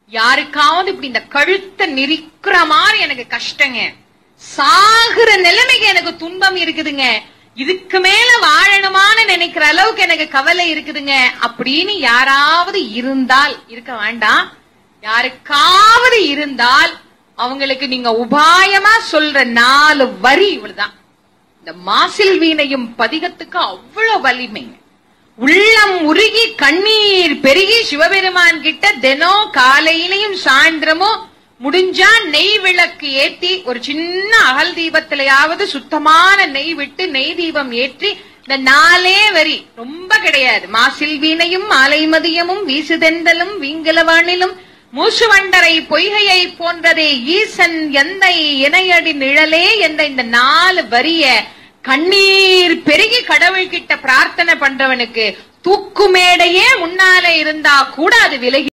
யாருக்காவது இப்படி இந்த கழுத்தை நெரிக்கிற மாதிரி எனக்கு கஷ்டங்க சாகுற நிலைமைக்கு எனக்கு துன்பம் இருக்குதுங்க இதுக்கு மேல வாழணுமான்னு நினைக்கிற அளவுக்கு எனக்கு கவலை இருக்குதுங்க அப்படின்னு யாராவது இருந்தால் இருக்க வேண்டாம் யாருக்காவது இருந்தால் அவங்களுக்கு நீங்க உபாயமா சொல்ற நாலு வரி இவ்வளவுதான் இந்த மாசில் வீணையும் பதிகத்துக்கு அவ்வளவு வலிமைங்க உள்ளம் உருகி கண்ணீர் பெருகி சிவபெருமான் கிட்ட தினம் காலையிலையும் சாயந்திரமும் முடிஞ்சா நெய் விளக்கு ஏத்தி ஒரு சின்ன அகல் தீபத்திலையாவது சுத்தமான நெய் விட்டு நெய் தீபம் ஏற்றி இந்த நாலே வரி ரொம்ப கிடையாது மாசில் வீணையும் மாலை மதியமும் வீசுதெந்தலும் வீங்கலவானிலும் மூசுவண்டரை பொய்கையை போன்றதே ஈசன் எந்தை இணையடி நிழலே என்ற இந்த நாலு வரிய கண்ணீர் பெருகி கடவுள் கிட்ட பிரார்த்தனை பண்றவனுக்கு தூக்கு மேடையே முன்னால இருந்தா கூட அது விலகி